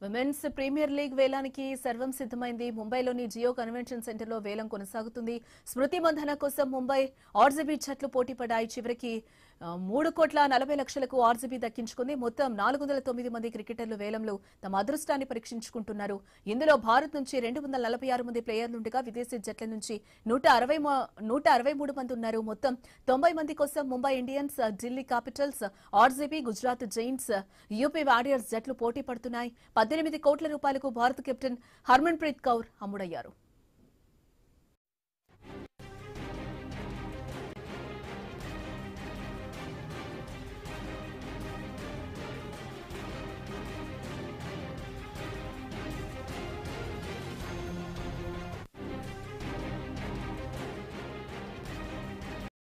women's premier league వేలానికి సర్వం సిద్ధమైంది ముంబైలోని జియో కన్వెన్షన్ సెంటర్లో వేలం కొనసాగుతుంది స్మృతి మంధన కోసం ముంబై ఆర్జీబీ జట్లు పోటీ పడ్డాయి చివరికి ఆ, మూడు కోట్ల నలభై లక్షలకు ఆర్జీబీ దక్కించుకుంది మొత్తం నాలుగు వందల తొమ్మిది మంది క్రికెటర్లు వేలంలో తమ అదృష్టాన్ని పరీక్షించుకుంటున్నారు ఇందులో భారత్ నుంచి రెండు వందల నలభై ఆరు మంది ప్లేయర్లుండగా విదేశీ జట్ల నుంచి నూట అరవై నూట అరవై మూడు మంది ఉన్నారు మొత్తం తొంభై మంది కోసం Mumbai Indians Delhi Capitals RCB Gujarat Giants UP Warriors జట్లు పోటీ పడుతున్నాయి పద్దెనిమిది కోట్ల రూపాయలకు భారత కెప్టెన్ హర్మన్ ప్రీత్ కౌర్ అమ్ముడయ్యారు